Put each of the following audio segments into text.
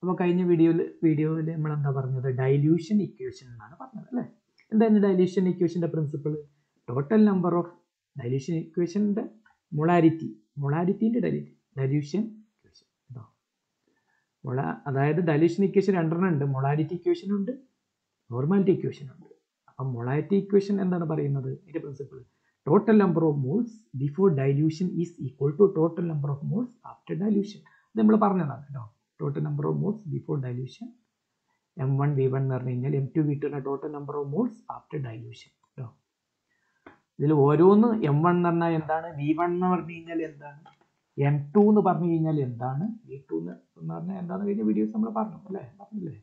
അപ്പോൾ കഴിഞ്ഞ വീഡിയോയിൽ വീഡിയോയിൽ നമ്മൾ എന്താ പറഞ്ഞത് ഡൈല്യൂഷൻ ഇക്വേഷൻ എന്നാണ് പറഞ്ഞത് അല്ലേ എന്താണ് ഡൈല്യൂഷൻ ഇക്വേഷൻ്റെ principle total number of dilution ഇക്വേഷൻ്റെ മൊളാരിറ്റി മൊളാരിറ്റീൻ്റെ ഡൈല്യൂഷൻ ഡൈല്യൂഷൻ ഇക്വേഷൻ കേട്ടോ മൊള അതായത് ഡൈല്യൂഷൻ ഇക്വേഷൻ രണ്ടെണ്ണം ഉണ്ട് മൊളാരിറ്റി ഇക്വേഷൻ ഉണ്ട് നോർമാലിറ്റി ഇക്വേഷൻ ഉണ്ട് അപ്പം മൊളാരിറ്റി ഇക്വേഷൻ എന്താണ് പറയുന്നത് ഇതിൻ്റെ principle total number of moles before dilution is equal to total number of moles after dilution ഇത് നമ്മൾ പറഞ്ഞതാണ് കേട്ടോ total number of moles before dilution M one V one എന്ന് പറഞ്ഞു കഴിഞ്ഞാൽ എം ടു വി ടുവിൻ്റെ total number of moles after dilution കേട്ടോ ഇതിൽ ഓരോന്ന് എം വൺ എന്ന് പറഞ്ഞാൽ എന്താണ് വി വൺ എന്ന് പറഞ്ഞു കഴിഞ്ഞാൽ എന്താണ് എം ടു എന്ന് പറഞ്ഞു കഴിഞ്ഞാൽ എന്താണ് വി ടു എന്ന് എന്ന് പറഞ്ഞാൽ എന്താണെന്ന് കഴിഞ്ഞ വീഡിയോസ് നമ്മൾ പറഞ്ഞു അല്ലേ പറഞ്ഞില്ലേ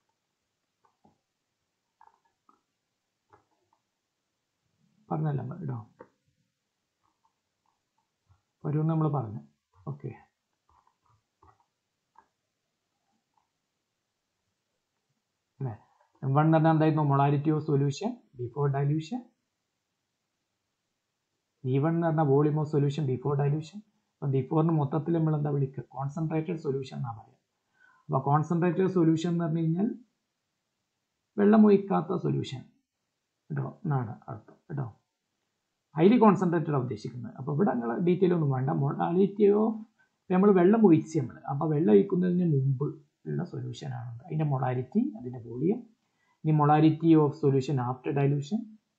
പറഞ്ഞല്ലോ നമ്മൾ കേട്ടോ ഓരോന്ന് നമ്മൾ പറഞ്ഞു ഓക്കെ അല്ലേ എം വൺ എന്ന് പറഞ്ഞാൽ എന്തായിരുന്നു molarity of solution before dilution V one എന്ന് പറഞ്ഞാൽ volume of solution before dilution അപ്പം ബിഫോറിന് മൊത്തത്തിൽ നമ്മൾ എന്താ വിളിക്കുക കോൺസെൻട്രേറ്റഡ് സൊല്യൂഷൻ എന്നാണ് പറയുക അപ്പോൾ കോൺസെൻട്രേറ്റഡ് സൊല്യൂഷൻ എന്ന് പറഞ്ഞു കഴിഞ്ഞാൽ വെള്ളമൊഴിക്കാത്ത സൊല്യൂഷൻ കേട്ടോ എന്നാണ് അർത്ഥം കേട്ടോ ഹൈലി കോൺസെൻട്രേറ്റഡ് ഉദ്ദേശിക്കുന്നത് അപ്പോൾ ഇവിടെ നിങ്ങൾ ഡീറ്റെയിൽ ഒന്നും വേണ്ട മൊഡാലിറ്റി ഓഫ് നമ്മൾ വെള്ളം ഒഴിച്ച് നമ്മൾ അപ്പോൾ വെള്ളം ഒഴിക്കുന്നതിന് മുമ്പ് ഉള്ള സൊല്യൂഷനാണ് അതിൻ്റെ മൊളാരിറ്റി അതിൻ്റെ വോളിയം ഇനി molarity of solution after dilution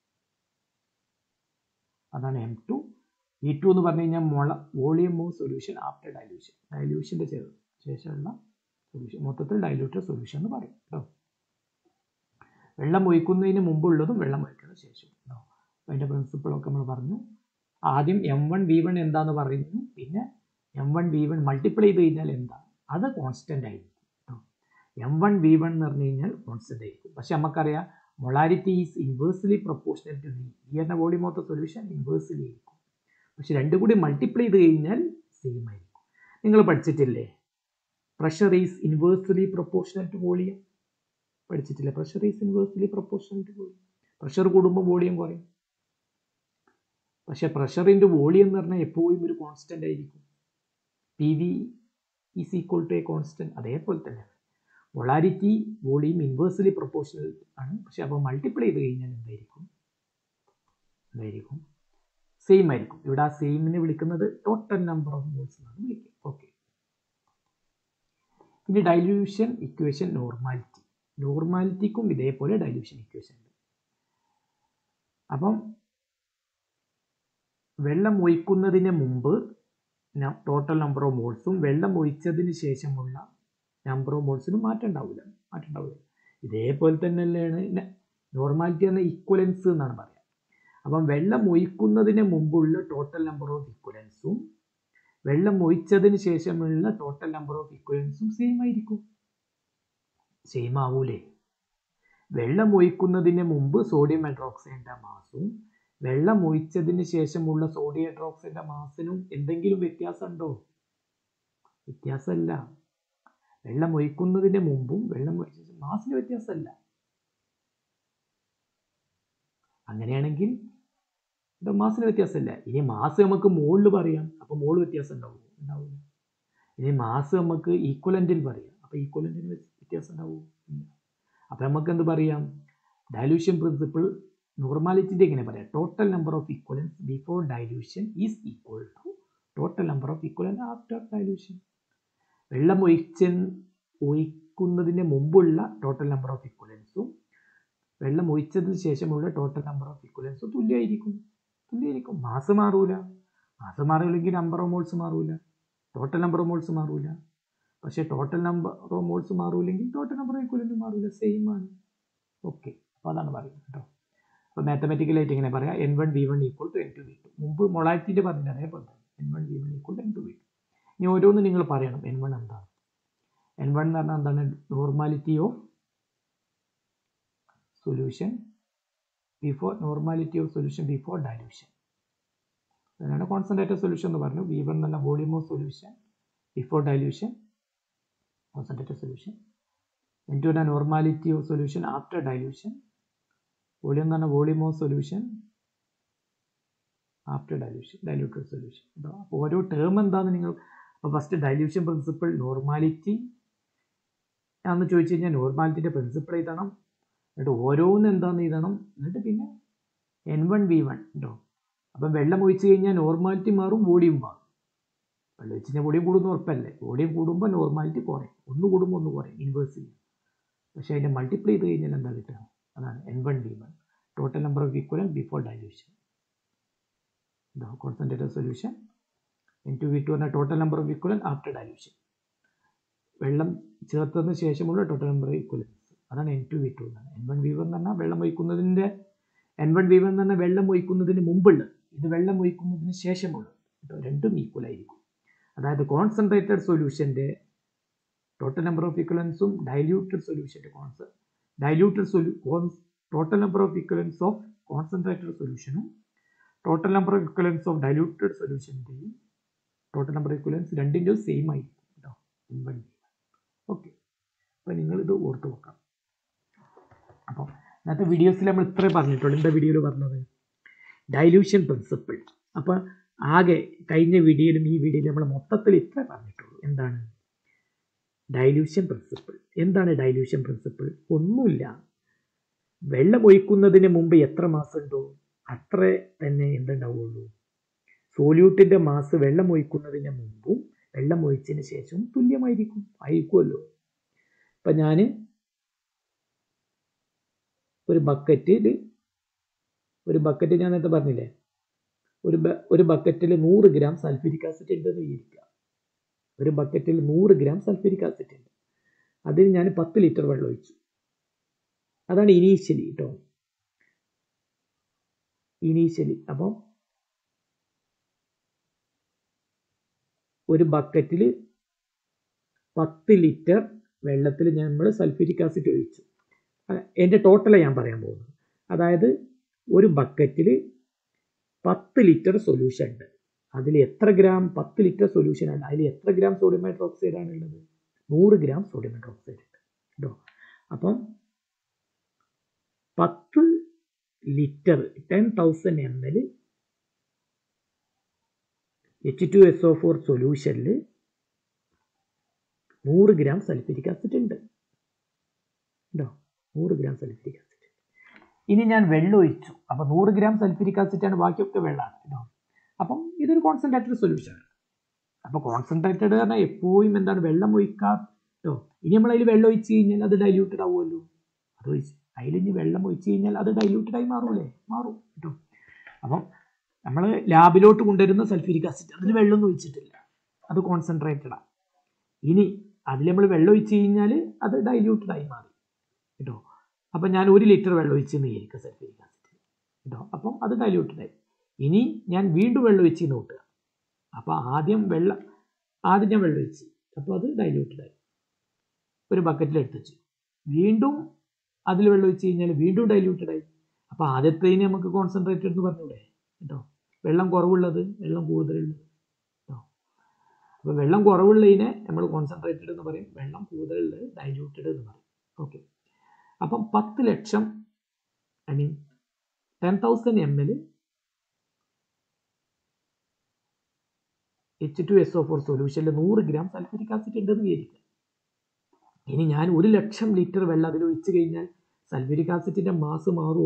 അതാണ് എം ടു ഇ ടു എന്ന് പറഞ്ഞു കഴിഞ്ഞാൽ മൊള volume of solution after dilution ഡൈല്യൂഷൻ്റെ ശേഷമുള്ള സൊല്യൂഷൻ മൊത്തത്തിൽ ഡൈല്യൂട്ടഡ് സൊല്യൂഷൻ എന്ന് പറയും കേട്ടോ വെള്ളം ഒഴിക്കുന്നതിന് മുമ്പുള്ളതും വെള്ളം ഒഴിക്കുന്ന ശേഷം കേട്ടോ അതിൻ്റെ പ്രിൻസിപ്പിളൊക്കെ നമ്മൾ പറഞ്ഞു ആദ്യം എം വൺ വി വൺ എന്താന്ന് പറയുന്നു പിന്നെ M one V one multiply ചെയ്ത് കഴിഞ്ഞാൽ എന്താ അത് കോൺസ്റ്റൻ്റ് ആയിരിക്കും കേട്ടോ എം വൺ വി വൺ എന്ന് പറഞ്ഞു കഴിഞ്ഞാൽ കോൺസ്റ്റൻ്റ് ആയിരിക്കും പക്ഷെ നമുക്കറിയാം molarity is inversely proportional to V ഈ എന്ന volume of the solution inversely ആയിരിക്കും പക്ഷെ രണ്ടും കൂടി മൾട്ടിപ്ലൈ ചെയ്ത് കഴിഞ്ഞാൽ സെയിം ആയിരിക്കും നിങ്ങൾ പഠിച്ചിട്ടില്ലേ pressure is inversely proportional to volume പഠിച്ചിട്ടില്ല pressure is inversely proportional to volume pressure കൂടുമ്പോൾ വോളിയം കുറയും പക്ഷേ പ്രഷറിൻ്റെ വോളിയം എന്ന് പറഞ്ഞാൽ എപ്പോഴും ഒരു കോൺസ്റ്റൻ്റ് ആയിരിക്കും P V is equal to a constant അതേപോലെ തന്നെ മൊളാരിറ്റി വോളിയം ഇൻവേഴ്സ്ലി പ്രൊപ്പോർഷണൽ ആണ് പക്ഷെ അപ്പോൾ മൾട്ടിപ്ലൈ ചെയ്ത് കഴിഞ്ഞാൽ എന്തായിരിക്കും എന്തായിരിക്കും സെയിം ആയിരിക്കും ഇവിടെ ആ സെയിമിനെ വിളിക്കുന്നത് ടോട്ടൽ നമ്പർ ഓഫ് മോൾസ് എന്നാണ് വിളിക്കുക ഓക്കെ ഇനി ഡൈല്യൂഷൻ ഇക്വേഷൻ നോർമാലിറ്റി നോർമാലിറ്റിക്കും ഇതേപോലെ ഡൈല്യൂഷൻ ഇക്വേഷൻ ഉണ്ട് അപ്പം വെള്ളം ഒഴിക്കുന്നതിന് മുമ്പ് ടോട്ടൽ നമ്പർ ഓഫ് മോൾസും വെള്ളം ഒഴിച്ചതിന് ശേഷമുള്ള നമ്പർ ഓഫ് മോൾസിനും മാറ്റം ഉണ്ടാവില്ല മാറ്റം ഉണ്ടാവില്ല ഇതേപോലെ തന്നെയല്ലാണ് നോർമാലിറ്റി എന്ന ഈക്വലൻസ് എന്നാണ് പറയുക അപ്പം വെള്ളം ഒഴിക്കുന്നതിന് മുമ്പുള്ള ടോട്ടൽ നമ്പർ ഓഫ് ഇക്വലൻസും വെള്ളം ഒഴിച്ചതിന് ശേഷമുള്ള ടോട്ടൽ നമ്പർ ഓഫ് ഇക്വലൻസും സെയിം ആയിരിക്കും സെയിം ആവൂലേ വെള്ളം ഒഴിക്കുന്നതിന് മുമ്പ് സോഡിയം ഹൈഡ്രോക്സൈഡിൻ്റെ മാസും വെള്ളം ഒഴിച്ചതിന് ശേഷമുള്ള സോഡിയം ഹൈഡ്രോക്സൈഡിൻ്റെ മാസിനും എന്തെങ്കിലും വ്യത്യാസമുണ്ടോ വ്യത്യാസമല്ല വെള്ളം ഒഴിക്കുന്നതിന് മുമ്പും വെള്ളം ഒഴിച്ച മാസിന് വ്യത്യാസമല്ല അങ്ങനെയാണെങ്കിൽ ഇത് മാസിന് വ്യത്യാസമില്ല ഇനി മാസ് നമുക്ക് മുകളിൽ പറയാം അപ്പോൾ മുകളിൽ വ്യത്യാസം ഉണ്ടാവും ഉണ്ടാവില്ല ഇനി മാസ് നമുക്ക് ഈക്വലൻറ്റിൽ പറയാം അപ്പോൾ ഈക്വലൻറ്റിന് വ്യത്യാസം ഉണ്ടാവും ഇല്ല അപ്പോൾ നമുക്ക് എന്ത് പറയാം ഡൈല്യൂഷൻ പ്രിൻസിപ്പിൾ നോർമാലിറ്റിൻ്റെ എങ്ങനെ പറയാം total number of equivalents before dilution is equal to total number of equivalent after dilution വെള്ളം ഒഴിച്ച ഒഴിക്കുന്നതിന് മുമ്പുള്ള ടോട്ടൽ നമ്പർ ഓഫ് ഇക്വലൻസും വെള്ളം ഒഴിച്ചതിന് ശേഷമുള്ള ടോട്ടൽ നമ്പർ ഓഫ് ഇക്വലൻസും തുല്യമായിരിക്കും തുല്യമായിരിക്കും മാസ് മാറൂല മാസ് മാറില്ലെങ്കിൽ നമ്പർ ഓഫ് മോൾസ് മാറൂല ടോട്ടൽ നമ്പർ ഓഫ് മോൾസ് മാറൂല പക്ഷേ ടോട്ടൽ നമ്പർ ഓഫ് മോൾസ് മാറൂല്ലെങ്കിൽ ടോട്ടൽ നമ്പർ ഓഫ് ഇക്വലൻറ്റ് മാറൂല സെയിം ആണ് ഓക്കെ അപ്പോൾ അതാണ് പറയുന്നത് കേട്ടോ അപ്പോൾ മാത്തമാറ്റിക്കലായിട്ട് ഇങ്ങനെ പറയാം N one V one equal to N two V two മുമ്പ് മൊളാറ്റിൻ്റെ പറഞ്ഞില്ല അതേപോലെ തന്നെ N one V one equal to N two V two ഇനി ഓരോന്ന് നിങ്ങൾ പറയണം എൻ വൺ എന്താണ് എൻ വൺ എന്ന് പറഞ്ഞാൽ എന്താണ് normality of solution before normality of solution before dilution അതിനാണ് കോൺസെൻട്രേറ്റഡ് സൊല്യൂഷൻ എന്ന് പറഞ്ഞു വി വൺ എന്നുള്ള volume of solution before dilution concentrated solution N two പറഞ്ഞാൽ normality of solution after dilution volume എന്ന് പറഞ്ഞാൽ volume of solution after dilution diluted solution അപ്പോൾ ഓരോ term എന്താണെന്ന് നിങ്ങൾ അപ്പോൾ ഫസ്റ്റ് ഡൈല്യൂഷൻ പ്രിൻസിപ്പിൾ നോർമാലിറ്റി എന്ന് ചോദിച്ചു കഴിഞ്ഞാൽ നോർമാലിറ്റിൻ്റെ പ്രിൻസിപ്പിൾ എഴുതണം എന്നിട്ട് ഓരോന്ന് എന്താണെന്ന് എഴുതണം എന്നിട്ട് പിന്നെ എൻ വൺ വി വൺ കേട്ടോ അപ്പം വെള്ളം ഒഴിച്ച് കഴിഞ്ഞാൽ നോർമാലിറ്റി മാറും വോളിയം മാറും വെള്ളം ഒഴിച്ച് കഴിഞ്ഞാൽ വോളിയം കൂടുന്ന ഉറപ്പല്ലേ വോളിയം കൂടുമ്പോൾ നോർമാലിറ്റി കുറയും ഒന്ന് കൂടുമ്പോൾ ഒന്ന് കുറയും ഇൻവേഴ്സ് ചെയ്യും പക്ഷേ അതിൻ്റെ മൾട്ടിപ്ലൈ ചെയ്ത് കഴിഞ്ഞാൽ എന്താ കിട്ടുക അതാണ് N one V one total number of equivalent before dilution ഇതാ concentrated solution N two V two പറഞ്ഞാൽ total number of equivalent after dilution വെള്ളം ചേർത്തതിന് ശേഷമുള്ള ടോട്ടൽ നമ്പർ ഓഫ് ഈക്വലൻസ് അതാണ് എൻ ടു വി ടു എന്നാണ് എൻ വൺ വി വൺ എന്ന് പറഞ്ഞാൽ വെള്ളം ഒഴിക്കുന്നതിൻ്റെ എൻ വൺ വി വൺ എന്ന് പറഞ്ഞാൽ വെള്ളം ഒഴിക്കുന്നതിന് മുമ്പുള്ളത് ഇത് വെള്ളം ഒഴിക്കുന്നതിന് ശേഷമുള്ളത് കേട്ടോ രണ്ടും ഈക്വൽ ആയിരിക്കും അതായത് കോൺസെൻട്രേറ്റഡ് സൊല്യൂഷൻ്റെ ടോട്ടൽ നമ്പർ ഓഫ് ഇക്വലൻസും ഡൈല്യൂട്ടഡ് സൊല്യൂഷൻ്റെ കോൺസെ ഡൈല്യൂട്ടഡ് സൊല്യൂ കോൺസ് total number of equivalents of concentrated സൊല്യൂഷനും total number of equivalents of diluted സൊല്യൂഷൻ്റെയും ടോട്ടൽ നമ്പർ ഓഫ് ഇക്വലൻസ് രണ്ടിൻ്റെയും സെയിം ആയിരിക്കും കേട്ടോ എൻ വൺ ഓക്കെ അപ്പോൾ നിങ്ങളിത് ഓർത്ത് വെക്കാം അപ്പോൾ ഇന്നത്തെ വീഡിയോസിൽ നമ്മൾ ഇത്രേ പറഞ്ഞിട്ടുള്ളൂ എന്താ വീഡിയോയിൽ പറഞ്ഞത് ഡൈല്യൂഷൻ പ്രിൻസിപ്പിൾ അപ്പോൾ ആകെ കഴിഞ്ഞ വീഡിയോയിലും ഈ വീഡിയോയിലും നമ്മൾ മൊത്തത്തിൽ ഇത്രേ പറഞ്ഞിട്ടുള്ളൂ എന്താണ് ഡൈല്യൂഷൻ പ്രിൻസിപ്പിൾ എന്താണ് ഡൈല്യൂഷൻ പ്രിൻസിപ്പിൾ ഒന്നുമില്ല വെള്ളം ഒഴിക്കുന്നതിന് മുമ്പ് എത്ര മാസം ഉണ്ടോ അത്ര തന്നെ എന്തുണ്ടാവുള്ളൂ സോല്യൂട്ടിൻ്റെ മാസ് വെള്ളം ഒഴിക്കുന്നതിന് മുമ്പും വെള്ളം ഒഴിച്ചതിന് ശേഷവും തുല്യമായിരിക്കും ആയിരിക്കുമല്ലോ ഇപ്പം ഞാൻ ഒരു ബക്കറ്റിൽ ഒരു ബക്കറ്റ് ഞാൻ നേരത്തെ പറഞ്ഞില്ലേ ഒരു ബ ഒരു ബക്കറ്റിൽ നൂറ് ഗ്രാം സൾഫ്യൂരിക് ആസിഡ് ഉണ്ടെന്ന് വിചാരിക്കുക ഒരു ബക്കറ്റിൽ നൂറ് ഗ്രാം സൾഫ്യൂരിക് ആസിഡ് ഉണ്ട് അതിൽ ഞാൻ പത്ത് ലിറ്റർ വെള്ളം ഒഴിച്ചു അതാണ് ഇനീഷ്യലി കേട്ടോ ഇനീഷ്യലി അപ്പം ഒരു ബക്കറ്റിൽ പത്ത് ലിറ്റർ വെള്ളത്തിൽ നമ്മൾ സൾഫ്യൂരിക് ആസിഡ് ഒഴിച്ചു എൻ്റെ ടോട്ടലാണ് ഞാൻ പറയാൻ പോകുന്നത് അതായത് ഒരു ബക്കറ്റിൽ പത്ത് ലിറ്റർ സൊല്യൂഷൻ ഉണ്ട് അതിൽ എത്ര ഗ്രാം പത്ത് ലിറ്റർ സൊല്യൂഷൻ ഉണ്ട് അതിൽ എത്ര ഗ്രാം സോഡിയം ഹൈഡ്രോക്സൈഡ് ആണ് ഉള്ളത് നൂറ് ഗ്രാം സോഡിയം ഹൈഡ്രോക്സൈഡ് ഉണ്ട് കേട്ടോ അപ്പം പത്ത് litre ten thousand M L H two S O four സൊല്യൂഷനിൽ നൂറ് ഗ്രാം സൾഫ്യൂരിക് ആസിഡ് ഉണ്ട് കേട്ടോ നൂറ് ഗ്രാം സൾഫ്യൂരിക് ആസിഡ് ഇനി ഞാൻ വെള്ളം ഒഴിച്ചു അപ്പോൾ നൂറ് ഗ്രാം സൾഫ്യൂരിക് ആസിഡാണ് ബാക്കിയൊക്കെ വെള്ളമാണ് കേട്ടോ അപ്പം ഇതൊരു കോൺസെൻട്രേറ്റഡ് സൊല്യൂഷനാണ് അപ്പോൾ കോൺസെൻട്രേറ്റഡ് പറഞ്ഞാൽ എപ്പോഴും എന്താണ് വെള്ളം ഒഴിക്കാട്ടോ ഇനി നമ്മൾ അതിൽ വെള്ളം ഒഴിച്ച് കഴിഞ്ഞാൽ അത് ഡൈല്യൂട്ടഡ് ആവുമല്ലോ അത് ഒഴിച്ച് അതിൽ ഇനി വെള്ളം ഒഴിച്ച് കഴിഞ്ഞാൽ അത് ഡൈല്യൂട്ടഡ് ആയി മാറൂലേ മാറും കേട്ടോ അപ്പം നമ്മൾ ലാബിലോട്ട് കൊണ്ടുവരുന്ന സൾഫ്യൂരിക് ആസിഡ് അതിൽ വെള്ളമൊന്നും ഒഴിച്ചിട്ടില്ല അത് കോൺസെൻട്രേറ്റഡാണ് ഇനി അതിൽ നമ്മൾ വെള്ളം ഒഴിച്ച് കഴിഞ്ഞാൽ അത് ഡൈല്യൂട്ടഡ് ആയി മാറി കേട്ടോ അപ്പം ഞാൻ ഒരു ലിറ്റർ വെള്ളം ഒഴിച്ച് വിചാരിക്കുക സൾഫ്യൂരിക് ആസിഡ് കേട്ടോ അപ്പം അത് ഡൈല്യൂട്ടഡ് ആയി ഇനി ഞാൻ വീണ്ടും വെള്ളം ഒഴിച്ച് നോക്കുക അപ്പോൾ ആദ്യം വെള്ളം ആദ്യം ഞാൻ വെള്ളം ഒഴിച്ച് അപ്പോൾ അത് ഡൈല്യൂട്ടഡ് ആയി ഒരു ബക്കറ്റിൽ എടുത്ത് വെച്ചു വീണ്ടും അതിൽ വെള്ളം ഒഴിച്ച് കഴിഞ്ഞാൽ വീണ്ടും ഡൈല്യൂട്ടഡ് ആയി അപ്പോൾ ആദ്യത്തേന് നമുക്ക് കോൺസെൻട്രേറ്റഡ് എന്ന് പറഞ്ഞൂടെ കേട്ടോ വെള്ളം കുറവുള്ളത് വെള്ളം കൂടുതലുള്ളത് കേട്ടോ അപ്പോൾ വെള്ളം കുറവുള്ളതിനെ നമ്മൾ കോൺസെൻട്രേറ്റഡ് എന്ന് പറയും വെള്ളം കൂടുതലുള്ളത് ഡൈല്യൂട്ടഡ് എന്ന് പറയും ഓക്കെ അപ്പം പത്ത് ലക്ഷം I mean ten thousand M L H two S O four സൊല്യൂഷനിൽ നൂറ് ഗ്രാം സൾഫ്യൂരിക് ആസിഡ് ഉണ്ടെന്ന് വിചാരിക്കുക ഇനി ഞാൻ ഒരു ലക്ഷം ലിറ്റർ വെള്ളം അതിൽ ഒഴിച്ച് കഴിഞ്ഞാൽ സൾഫ്യൂരിക് ആസിഡിൻ്റെ മാസ് മാറുമോ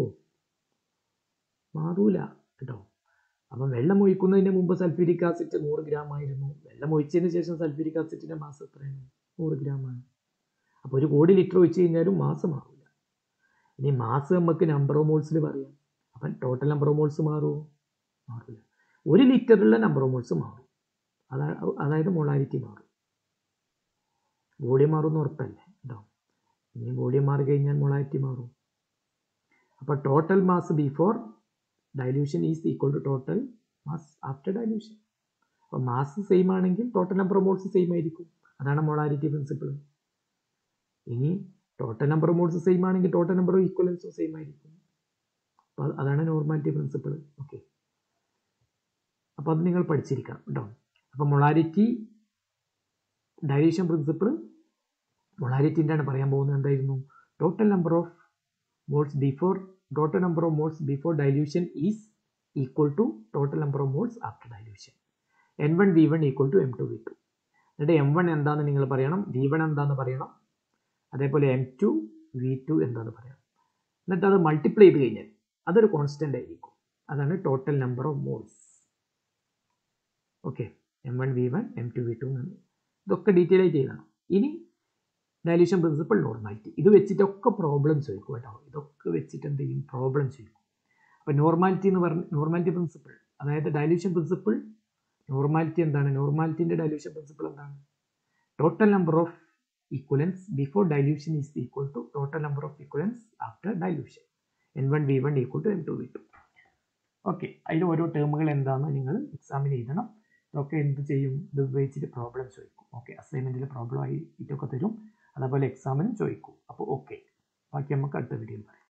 മാറൂല കേട്ടോ അപ്പം വെള്ളം ഒഴിക്കുന്നതിന് മുമ്പ് സൾഫ്യൂരിക് ആസിഡ് നൂറ് ഗ്രാം ആയിരുന്നു വെള്ളം ഒഴിച്ചതിന് ശേഷം സൾഫ്യൂരിക് ആസിഡിൻ്റെ മാസ് എത്രയാണ് നൂറ് ഗ്രാമാണ് അപ്പോൾ ഒരു കോടി ലിറ്റർ ഒഴിച്ച് കഴിഞ്ഞാലും മാസ് മാറില്ല ഇനി മാസ് നമുക്ക് നമ്പർ ഓഫ് മോൾസിൽ പറയാം അപ്പം ടോട്ടൽ നമ്പർ ഓഫ് മോൾസ് മാറുമോ മാറില്ല ഒരു ലിറ്ററിലുള്ള നമ്പർ ഓഫ് മോൾസ് മാറും അതാ അതായത് മൊളാരിറ്റി മാറും വോളിയം മാറുമെന്ന് ഉറപ്പല്ലേ കേട്ടോ ഇനി വോളിയം മാറി കഴിഞ്ഞാൽ മൊളാരിറ്റി മാറും അപ്പോൾ total mass before dilution is equal to total mass after dilution അപ്പോൾ മാസ് സെയിം ആണെങ്കിൽ total number of moles same ആയിരിക്കും അതാണ് മൊളാരിറ്റി പ്രിൻസിപ്പിൾ ഇനി total number of moles same ആണെങ്കിൽ ടോട്ടൽ നമ്പർ ഓഫ് ഈക്വലൻസും സെയിം ആയിരിക്കും അപ്പോൾ അതാണ് നോർമാലിറ്റി പ്രിൻസിപ്പിൾ ഓക്കെ അപ്പോൾ അത് നിങ്ങൾ പഠിച്ചിരിക്കണം കേട്ടോ അപ്പോൾ മൊളാരിറ്റി ഡൈല്യൂഷൻ പ്രിൻസിപ്പിൾ മൊളാരിറ്റിൻ്റെ ആണ് പറയാൻ പോകുന്നത് എന്തായിരുന്നു total number of moles before total number of moles before dilution is equal to total number of moles after dilution N one V one equal to M two V two എന്നിട്ട് M one എന്താണെന്ന് നിങ്ങൾ പറയണം V one എന്താണെന്ന് പറയണം അതേപോലെ M two V to എന്താന്ന് പറയാം എന്നിട്ട് അത് മൾട്ടിപ്ലൈ ചെയ്ത് കഴിഞ്ഞാൽ അതൊരു കോൺസ്റ്റൻ്റ് ആയിരിക്കും അതാണ് total number of moles okay M one V one M two V two എന്നാണ് ഇതൊക്കെ ഡീറ്റെയിൽ ആയിട്ട് ചെയ്യണം ഇനി ഡയലൂഷൻ പ്രിൻസിപ്പിൾ നോർമാലിറ്റി ഇത് വെച്ചിട്ടൊക്കെ പ്രോബ്ലം ചോദിക്കും കേട്ടോ ഇതൊക്കെ വെച്ചിട്ട് എന്ത് ചെയ്യും പ്രോബ്ലം ചോദിക്കും അപ്പോൾ നോർമാലിറ്റി എന്ന് പറഞ്ഞ നോർമാലിറ്റി പ്രിൻസിപ്പിൾ അതായത് ഡയലൂഷൻ പ്രിൻസിപ്പിൾ നോർമാലിറ്റി എന്താണ് നോർമാലിറ്റിൻ്റെ ഡയലൂഷൻ പ്രിൻസിപ്പിൾ എന്താണ് total number of equivalents before dilution is equal to total number of equivalents after dilution N one V one equal to N two V two okay അതിൽ ഓരോ ടേമുകൾ എന്താണെന്ന് നിങ്ങൾ എക്സാമിന് എഴുതണം ഇതൊക്കെ എന്ത് ചെയ്യും ഇത് ഉപയോഗിച്ചിട്ട് പ്രോബ്ലം ചോദിക്കും ഓക്കെ അസൈൻമെൻറ്റിൽ പ്രോബ്ലം ആയി ഇതൊക്കെ തരും അതേപോലെ എക്സാമിനും ചോദിക്കും അപ്പോൾ ഓക്കെ ബാക്കി നമുക്ക് അടുത്ത വീഡിയോയിൽ പറയാം